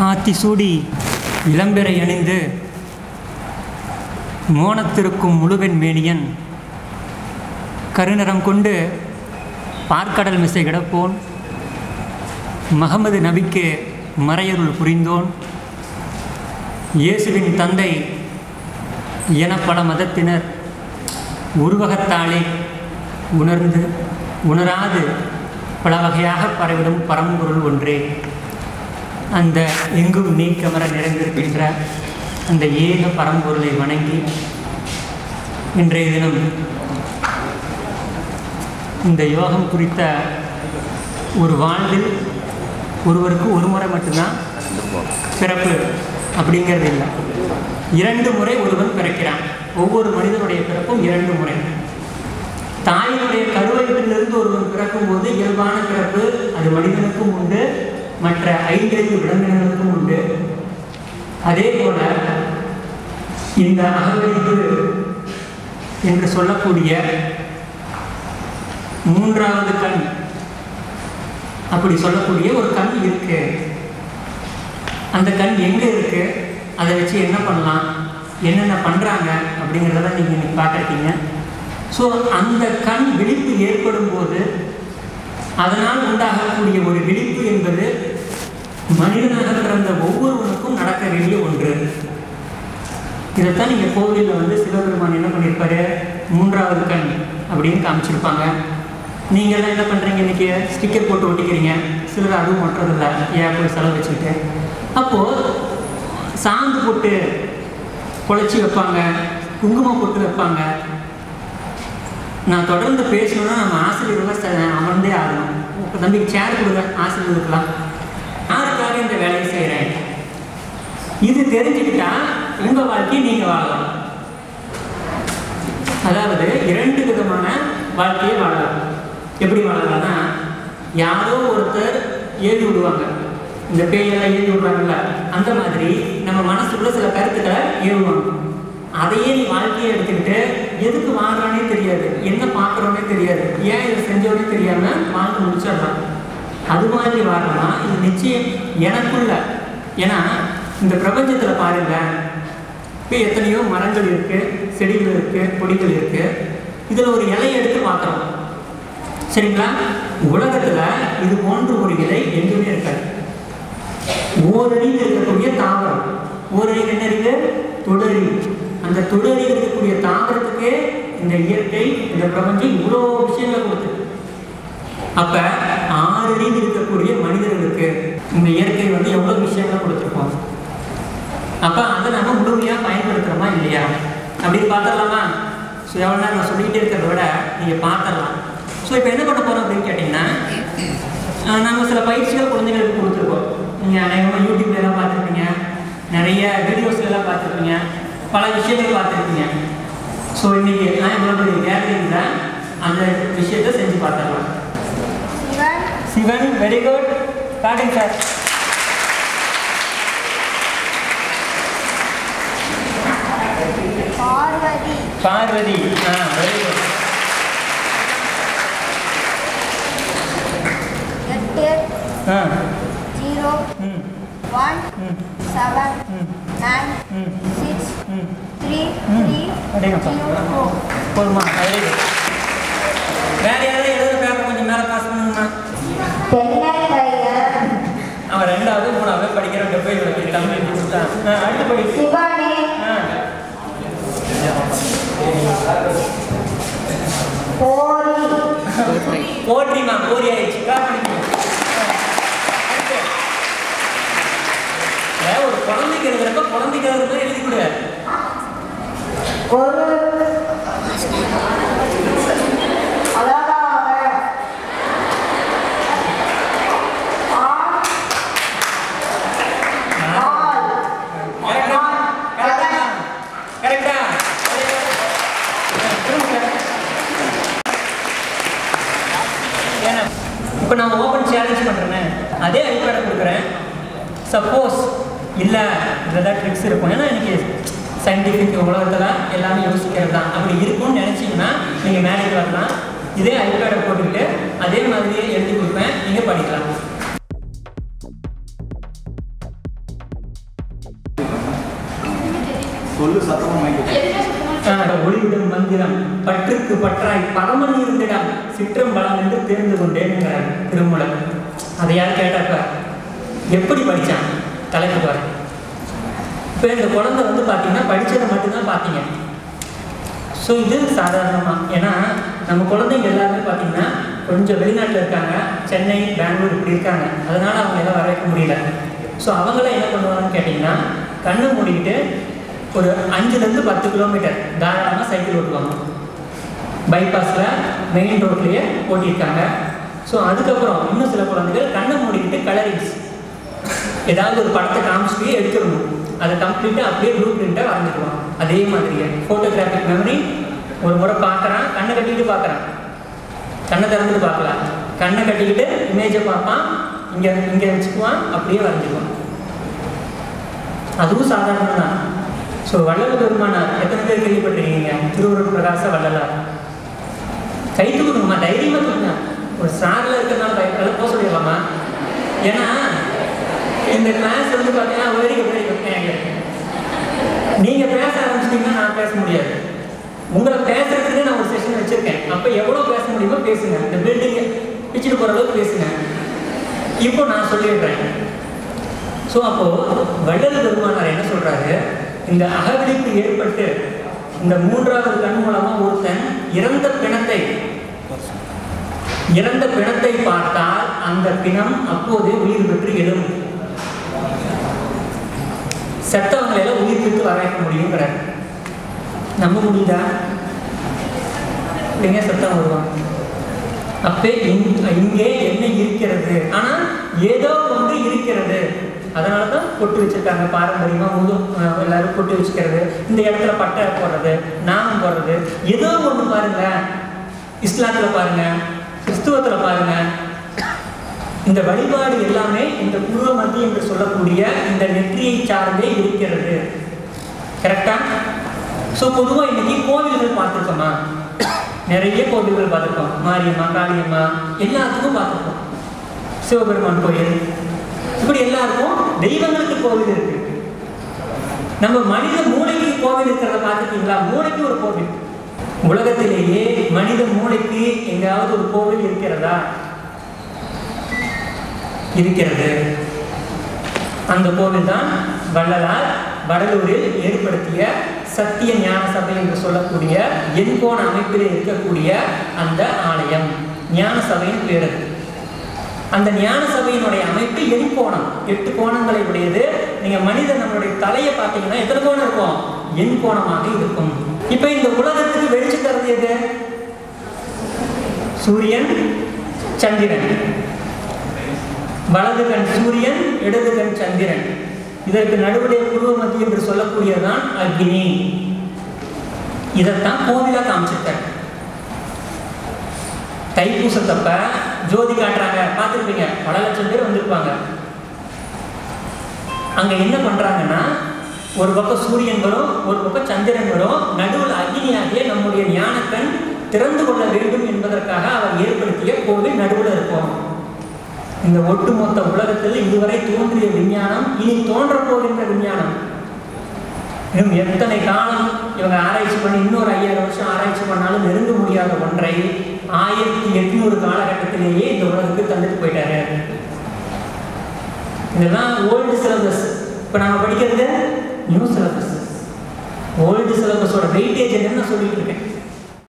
ஆத்தி சூடி இளம்பெறை அணிந்து மோனத்திருக்கும் முழுவெண் மேனியன் கருநிறம் கொண்டு பார்க்கடல் மிசை கிடப்போன் மகமது நபிக்கு மறையருள் புரிந்தோன் இயேசுவின் தந்தை என பல மதத்தினர் உருவகத்தாலே உணர்ந்து உணராது பல வகையாக பரவிடும் பரம்பொருள் ஒன்றே அந்த எங்கும் நீக்கமர நிறைந்திருக்கின்ற அந்த ஏக பரம்பொருளை வணங்கி இன்றைய தினம் இந்த யோகம் குறித்த ஒரு வாழ்வில் ஒருவருக்கு ஒரு முறை மட்டும்தான் பிறப்பு அப்படிங்கிறது இல்லை இரண்டு முறை ஒருவன் பிறக்கிறான் ஒவ்வொரு மனிதனுடைய பிறப்பும் இரண்டு முறை தாயினுடைய கருவயத்திலிருந்து ஒருவன் பிறக்கும்போது இயல்பான பிறப்பு அது மனிதனுக்கும் உண்டு மற்ற ஐந்தறிவு விலங்கினங்களுக்கும் உண்டு அதே போல இந்த அகவழிப்பு என்று சொல்லக்கூடிய மூன்றாவது கண் அப்படி சொல்லக்கூடிய ஒரு கண் இருக்கு அந்த கண் எங்கே இருக்கு அதை வச்சு என்ன பண்ணலாம் என்னென்ன பண்ணுறாங்க அப்படிங்கிறத நீங்கள் இன்னைக்கு பார்த்துருக்கீங்க ஸோ அந்த கண் விழிப்பு ஏற்படும் போது அதனால் உண்டாகக்கூடிய ஒரு விழிப்பு என்பது மனிதனாக பிறந்த ஒவ்வொருவனுக்கும் நடக்க வேண்டிய ஒன்று இதைத்தான் நீங்கள் கோவிலில் வந்து சிவபெருமான் என்ன பண்ணியிருப்பாரு மூன்றாவது கண் அப்படின்னு காமிச்சிருப்பாங்க நீங்கள்லாம் என்ன பண்ணுறீங்க இன்றைக்கி ஸ்டிக்கர் போட்டு ஒட்டிக்கிறீங்க சிலர் அதுவும் ஒட்டுறதில்ல ஏன் போய் செலவு வச்சுக்கிட்டு அப்போது சாந்து போட்டு குழச்சி வைப்பாங்க குங்குமம் போட்டு வைப்பாங்க நான் தொடர்ந்து பேசணும்னா நம்ம ஆசிரியர்கள்லாம் ச- அமர்ந்தே ஆகணும் இப்போ தம்பிக்கு சேர் கொடுங்க ஆசிரியர்களுக்கெல்லாம் யாருக்காக இந்த வேலையை செய்கிறேன் இது தெரிஞ்சுக்கிட்டா உங்கள் வாழ்க்கையை நீங்கள் வாழலாம் அதாவது இரண்டு விதமான வாழ்க்கையை வாழலாம் எப்படி வாழலாம்னா யாரோ ஒருத்தர் ஏறி விடுவாங்க இந்த பேயெல்லாம் ஏறி விடுறாங்கல்ல அந்த மாதிரி நம்ம மனசுக்குள்ள சில கருத்துக்களை ஏறுவாங்க அதையே நீ வாழ்க்கையை எடுத்துக்கிட்டு எதுக்கு வாழ்றானே தெரியாது என்ன பார்க்குறோன்னே தெரியாது ஏன் இதை செஞ்சோன்னே தெரியாம வாழ்ந்து முடிச்சிடலாம் அது மாதிரி வாழலாம் இது நிச்சயம் எனக்குள்ள ஏன்னா இந்த பிரபஞ்சத்தில் பாருங்க இப்போ எத்தனையோ மரங்கள் இருக்கு செடிகள் இருக்கு கொடிகள் இருக்கு இதில் ஒரு இலையை எடுத்து பார்க்குறோம் சரிங்களா உலகத்தில் இது போன்ற ஒரு இலை எங்குமே இருக்காது ஓரடியில் இருக்கக்கூடிய தாவரம் ஓரடியில் என்ன இருக்கு தொடரி அந்த தொடரில் இருக்கக்கூடிய தாவரத்துக்கே இந்த இயற்கை இந்த பிரபஞ்சம் இவ்வளோ விஷயங்களை கொடுத்துருக்கு அப்ப ஆறு அடியில் இருக்கக்கூடிய மனிதர்களுக்கு இந்த இயற்கை வந்து எவ்வளோ விஷயங்களை கொடுத்துருக்கோம் அப்ப அதை நம்ம முழுமையாக பயன்படுத்துகிறோமா இல்லையா அப்படின்னு பார்த்துடலாமா ஸோ எவ்வளோ நேரம் நான் சொல்லிக்கிட்டே இருக்கிறத விட நீங்கள் பார்த்துடலாம் ஸோ இப்போ என்ன பண்ண போகிறோம் அப்படின்னு கேட்டிங்கன்னா ஆஹ் நம்ம சில பயிற்சிகள் குழந்தைகளுக்கு கொடுத்துருக்கோம் நீங்கள் அநேகமாக யூடியூப்ல எல்லாம் பார்த்துருப்பீங்க நிறைய வீடியோஸ்ல எல்லாம் பார்த்துருப்பீங்க பல விஷயங்கள் பார்த்துருப்பீங்க ஸோ இன்னைக்கு நான் இவ்வளோ பெரிய கேதரிங் தான் அந்த விஷயத்தை செஞ்சு பார்த்துடலாம் சிவன் சிவன் வெரி குட் காட்டுங்க சார் பார்வதி பார்வதி ஆ வெரி குட் எட்டு ஆ ஜீரோ ம் ஒன் ம் செவன் ம் நைன் ம் சிக்ஸ் ம் த்ரீ ம். த்ரீ அடேங்கப்பா. ஜீரோ ஃபோர் போதுமா வெரி குட் வேற யாராவது எழுதுற பேப்பர் கொஞ்சம் மேலே பாஸ் பண்ணுங்கம்மா தென்னங்கையர் அவன் ரெண்டாவது மூணாவது படிக்கிறவங்க போய் இவனுக்கு தமிழ் கொடுத்தான் ஆ அடுத்து படி சிவனே ஆ போரி போற்றிமா போரி ஆயிடுச்சு கிளாப் பண்ணிக்கோங்க. அடுத்து. ஏன் ஒரு குழந்தைக்கு எழுதுறப்ப குழந்தைக்கு எழுதுற மாதிரி எழுதி கொடு ஒரு அழகாக ஆண் ஆள் கரெக்டா கரெக்டா கரெக்டா இப்போ நான் ஓப்பன் சேலஞ்ச் பண்ணுறேனே அதே ஐபேடை கொடுக்குறேன் சப்போஸ் இல்லை இதில் ஏதாவது ட்ரிக்ஸ் இருக்கும் ஏன்னா எனக்கு சயின்டிஃபிக் உலகத்தில் எல்லாமே யோசிக்கிறது தான் அப்படி இருக்கும்னு நினச்சிங்கன்னா நீங்கள் மேலேக்கு வரலாம் இதே ஐபேடை போட்டுக்கிட்டு அதே மாதிரியே எழுதி கொடுப்பேன் நீங்கள் படிக்கலாம் ஒளிவிடும் மந்திரம் பற்றுக்கு பற்றாய் பரமன் இருந்திடம் சிற்றம் பலம் என்று தெரிந்து கொண்டேன்ங்கிறார் திருமூலர் அதை யார் கேட்டாப்ப எப்படி படிச்சான் தலைப்பு பாரு இப்போ இந்த குழந்தை வந்து பார்த்தீங்கன்னா படிச்சதை மட்டும்தான் பார்த்தீங்க ஸோ இது சாதாரணமாக ஏன்னா நம்ம குழந்தைங்க எல்லாருமே பார்த்தீங்கன்னா கொஞ்சம் வெளிநாட்டில் இருக்காங்க சென்னை பெங்களூர் இப்படி இருக்காங்க அதனால அவங்க எல்லாம் வர வைக்க முடியல ஸோ அவங்களாம் என்ன பண்ணுவாங்கன்னு கேட்டிங்கன்னா கண்ணை மூடிக்கிட்டு ஒரு அஞ்சுலேருந்து பத்து கிலோமீட்டர் தாராளமாக சைக்கிள் ஓட்டுவாங்க பைபாஸில் மெயின் ரோட்லேயே ஓட்டியிருக்காங்க ஸோ அதுக்கப்புறம் இன்னும் சில குழந்தைகள் கண்ணை மூடிக்கிட்டு கலரிங்ஸ் ஏதாவது ஒரு படத்தை காமிச்சிட்டு எடுத்துடணும் அதை கம்ப்ளீட்டாக அப்படியே ப்ளூ பிரிண்ட்டாக வரைஞ்சிடுவான் அதே மாதிரியே ஃபோட்டோகிராஃபிக் மெமரி ஒரு முறை பார்க்குறான் கண்ணை கட்டிக்கிட்டு பார்க்குறான் கண்ணை திறந்துட்டு பார்க்கலாம் கண்ணை கட்டிக்கிட்டு இமேஜை பார்ப்பான் இங்கே இங்கே வச்சுக்குவான் அப்படியே வரைஞ்சிக்குவான் அதுவும் சாதாரணம் தான் ஸோ வள்ளல் பெருமானார் எத்தனை பேர் கேள்விப்பட்டிருக்கீங்க திருவருள் பிரகாச வள்ளலார் கை தூக்கணுமா தைரியமாக தூக்குங்க ஒரு சாரில் இருக்கிறனால பயப்படல போக சொல்லிடலாமா ஏன்னா இந்த கிளாஸ் வந்து பார்த்தீங்கன்னா வேடிக்கை வேடிக்கை நீங்கள் பேச ஆரம்பிச்சிட்டிங்கன்னா நான் பேச முடியாது உங்களை பேசுறதுக்கு நான் ஒரு செஷன் வச்சிருக்கேன் அப்போ எவ்வளோ பேச முடியுமோ பேசுங்க இந்த பில்டிங்கை பிச்சுட்டு போகிற அளவுக்கு பேசுங்க இப்போ நான் சொல்லிடுறேன் ஸோ அப்போ வள்ளல் பெருமானார் என்ன சொல்றாரு இந்த அகவிழிப்பு ஏற்பட்டு இந்த மூன்றாவது கண் மூலமா ஒருத்தன் இறந்த பிணத்தை இறந்த பிணத்தை பார்த்தால் அந்த பிணம் அப்போதே உயிர் பெற்று எழும் செத்தவங்களை எல்லாம் உயிர் பெற்று வர வைக்க முடியுங்கிறார் நம்ப முடியுதா எங்க சத்தம் வருவான் அப்பே இங்- இங்கே என்ன இருக்கிறது ஆனா ஏதோ ஒன்று இருக்கிறது அதனால தான் பொட்டு வச்சிருக்காங்க பாரம்பரியமா முது அஹ் எல்லாரும் பொட்டு வச்சுக்கிறது இந்த இடத்துல பட்டை போடுறது நாமம் போடுறது ஏதோ ஒன்று பாருங்க இஸ்லாத்துல பாருங்க கிறிஸ்துவத்துல பாருங்க இந்த வழிபாடு எல்லாமே இந்த பூர்வ மத்தி என்று சொல்லக்கூடிய இந்த நெற்றியை சார்ந்தே இருக்கிறது கரெக்டா ஸோ பொதுவாக இன்னைக்கு கோவில்கள் பார்த்துருக்கோமா நிறைய கோவில்கள் பார்த்துருக்கோம் மாரியம்மா காளியம்மா எல்லாத்துக்கும் பார்த்துருக்கோம் சிவபெருமான் கோயில் இப்படி எல்லாருக்கும் தெய்வங்களுக்கு கோவில் இருக்கு நம்ம மனித மூளைக்கு கோவில் இருக்கிறத பார்த்துருக்கீங்களா மூளைக்கு ஒரு கோவில் உலகத்திலேயே மனித மூளைக்கு எங்காவது ஒரு கோவில் இருக்கிறதா இருக்கிறது அந்த கோவில் தான் வள்ளலார் வடலூரில் ஏற்படுத்திய சத்திய ஞான சபை என்று சொல்லக்கூடிய எண்கோண அமைப்பில் இருக்கக்கூடிய அந்த ஆலயம் ஞான சபையின் பேர் அது. அந்த ஞான சபையினுடைய அமைப்பு எண் கோணம் எட்டு கோணங்களை உடையது நீங்க மனிதன் நம்மளுடைய தலையை பார்த்தீங்கன்னா எத்தனை கோணம் இருக்கும் எண் கோணமாக இருக்கும் இப்ப இந்த உலகத்துக்கு வெளிச்சு தருது எது சூரியன் சந்திரன் வலது கண் சூரியன் இடது கண் சந்திரன் இதற்கு நடுவுடைய பூர்வ மத்தி என்று சொல்லக்கூடியதுதான் அக்னி இதைத்தான் கோவிலா காமிச்சிருக்காரு தைப்பூசத்தப்ப ஜோதி காட்டுறாங்க பார்த்துருப்பீங்க பல லட்சம் பேர் வந்திருப்பாங்க அங்க என்ன பண்றாங்கன்னா ஒரு பக்கம் சூரியன் வரும் ஒரு பக்கம் சந்திரன் வரும் நடுவில் அக்னியாகிய நம்முடைய ஞானக்கண் திறந்து கொள்ள வேண்டும் என்பதற்காக அவர் ஏற்படுத்திய கோவில் நடுவில் இருக்கும் இந்த ஒட்டுமொத்த உலகத்தில் இதுவரை தோன்றிய விஞ்ஞானம் இனி தோன்றப் போகின்ற விஞ்ஞானம் இன்னும் எத்தனை காலம் இவங்க ஆராய்ச்சி பண்ணி இன்னொரு ஐயாயிரம் வருஷம் ஆராய்ச்சி பண்ணாலும் நெருங்க முடியாத ஒன்றை ஆயிரத்தி எட்நூறு காலகட்டத்திலேயே இந்த உலகத்துக்கு தந்துட்டு போயிட்டாரு இதெல்லாம் ஓல்டு சிலபஸ் இப்போ நாம படிக்கிறது நியூ சிலபஸ் ஓல்டு சிலபஸோட வெயிட்டேஜ் என்னன்னு நான் சொல்லிட்டு இருக்கேன்